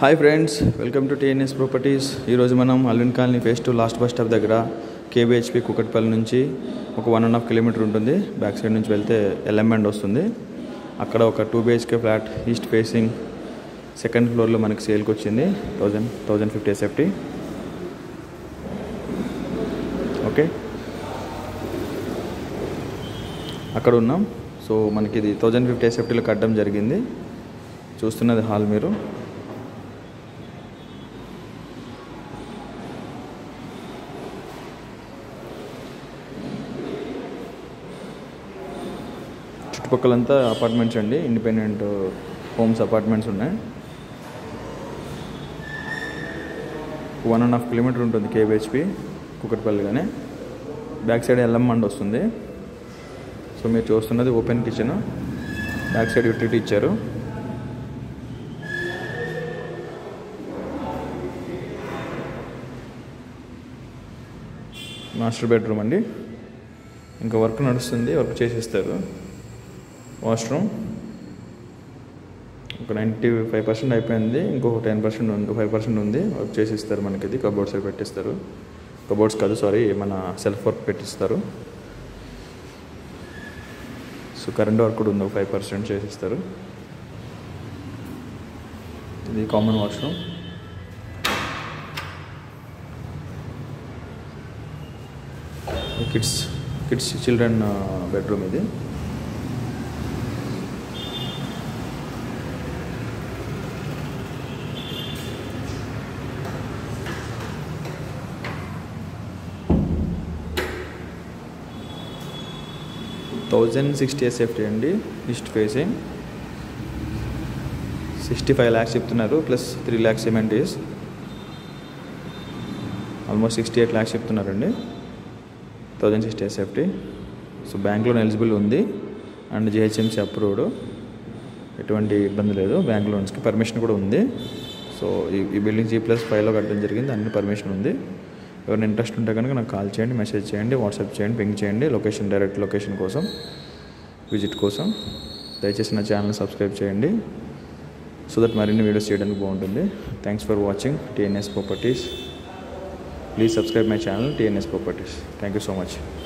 hi friends welcome to TNS properties ఈరోజు మనం Allwyn colony phase two last bus stop దగ్గర KBHP Kukatpally నుంచి ఒక వన్ అండ్ హాఫ్ కిలోమీటర్ ఉంటుంది బ్యాక్ సైడ్ నుంచి వెళ్తే ఎల్ఎంఎండ్ వస్తుంది అక్కడ ఒక two BHK flat east facing second ఫ్లోర్లో మనకి సేల్కి వచ్చింది thousand thousand fifty SFT okay అక్కడ ఉన్నాం సో మనకి ఇది థౌజండ్ ఫిఫ్టీ ఎస్ఎఫ్టీలో కట్టడం జరిగింది చూస్తున్నది హాల్ మీరు చుట్టుపక్కలంతా అపార్ట్మెంట్స్ అండి ఇండిపెండెంట్ హోమ్స్ అపార్ట్మెంట్స్ ఉన్నాయి వన్ అండ్ హాఫ్ కిలోమీటర్ ఉంటుంది కేబిహెచ్పి కుకట్పల్లిగానే బ్యాక్ సైడ్ ఎల్ఎంమండ్ వస్తుంది సో మీరు చూస్తున్నది open kitchen back side utility ఇచ్చారు మాస్టర్ బెడ్రూమ్ అండి ఇంకా వర్క్ నడుస్తుంది వర్క్ చేసేస్తారు వాష్రూమ్ ఒక నైంటీ ఫైవ్ పర్సెంట్ అయిపోయింది ఇంకొక టెన్ పర్సెంట్ ఉంది ఫైవ్ పర్సెంట్ ఉంది వర్క్ చేసిస్తారు మనకి ఇది కబోర్డ్స్ అవి పెట్టిస్తారు కబోర్డ్స్ కాదు సారీ మన సెల్ఫ్ వర్క్ పెట్టిస్తారు సో కరెంట్ వర్క్ కూడా ఉంది ఒక ఫైవ్ పర్సెంట్ చేసిస్తారు ఇది common washroom kids kids children bedroom ఇది థౌజండ్ సిక్స్టీ ఎస్ఎఫ్టీ అండి east facing sixty five lakhs చెప్తున్నారు ప్లస్ త్రీ ల్యాక్స్ సిమెంటీస్ ఆల్మోస్ట్ సిక్స్టీ ఎయిట్ ల్యాక్స్ చెప్తున్నారండి thousand sixty SFT so bank loan eligible ఉంది అండ్ జిహెచ్ఎంసీ అప్రూవ్డ్ ఎటువంటి ఇబ్బంది లేదు బ్యాంక్ లోన్స్కి పర్మిషన్ కూడా ఉంది సో ఈ ఈ బిల్డింగ్ జీ ప్లస్ ఫైవ్లో కట్టడం జరిగింది అన్ని పర్మిషన్ ఉంది ఎవరైనా ఇంట్రెస్ట్ ఉంటే కనుక నాకు కాల్ చేయండి మెసేజ్ చేయండి వాట్సాప్ చేయండి పింక్ చేయండి లొకేషన్ డైరెక్ట్ లొకేషన్ కోసం విజిట్ కోసం దయచేసి నా ఛానల్ సబ్స్క్రైబ్ చేయండి సో దట్ మరిన్ని వీడియోస్ చేయడానికి బాగుంటుంది thanks for watching TNS properties please subscribe my channel TNS properties thank you so much